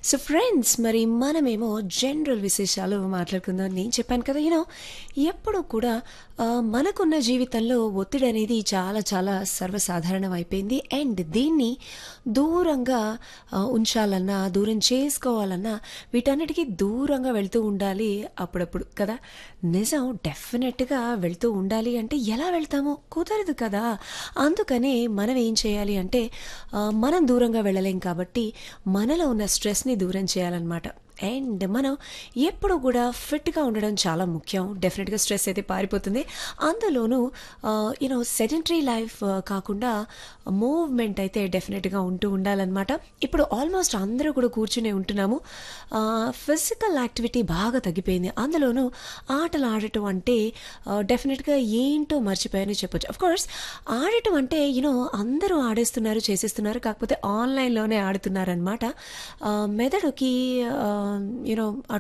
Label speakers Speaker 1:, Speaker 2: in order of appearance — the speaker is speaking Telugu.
Speaker 1: సో ఫ్రెండ్స్ మరి మనమేమో జనరల్ విశేషాలు మాట్లాడుకుందాం నేను చెప్పాను కదా యూనో ఎప్పుడు కూడా ఆ, మనకున్న జీవితంలో ఒత్తిడి అనేది చాలా చాలా సర్వసాధారణం అయిపోయింది అండ్ దీన్ని దూరంగా ఆ, ఉంచాలన్నా దూరం చేసుకోవాలన్నా వీటన్నిటికీ దూరంగా వెళ్తూ ఉండాలి అప్పుడప్పుడు కదా నిజం డెఫినెట్గా వెళ్తూ ఉండాలి అంటే ఎలా వెళ్తామో కుదరదు కదా అందుకనే మనం ఏం చేయాలి అంటే ఆ, మనం దూరంగా వెళ్ళలేం కాబట్టి మనలో ఉన్న స్ట్రెస్ని దూరం చేయాలన్నమాట అండ్ మనం ఎప్పుడు కూడా ఫిట్గా ఉండడం చాలా ముఖ్యం డెఫినెట్గా స్ట్రెస్ అయితే పారిపోతుంది అందులోనూ యూనో సెడెంటరీ లైఫ్ కాకుండా మూవ్మెంట్ అయితే డెఫినెట్గా ఉంటూ ఉండాలన్నమాట ఇప్పుడు ఆల్మోస్ట్ అందరూ కూడా కూర్చునే ఉంటున్నాము ఫిజికల్ యాక్టివిటీ బాగా తగ్గిపోయింది అందులోనూ ఆటలు ఆడటం అంటే డెఫినెట్గా ఏంటో మర్చిపోయానని చెప్పొచ్చు అఫ్ కోర్స్ ఆడటం అంటే యూనో అందరూ ఆడేస్తున్నారు చేసేస్తున్నారు కాకపోతే ఆన్లైన్లోనే ఆడుతున్నారనమాట మెదడుకి యూనో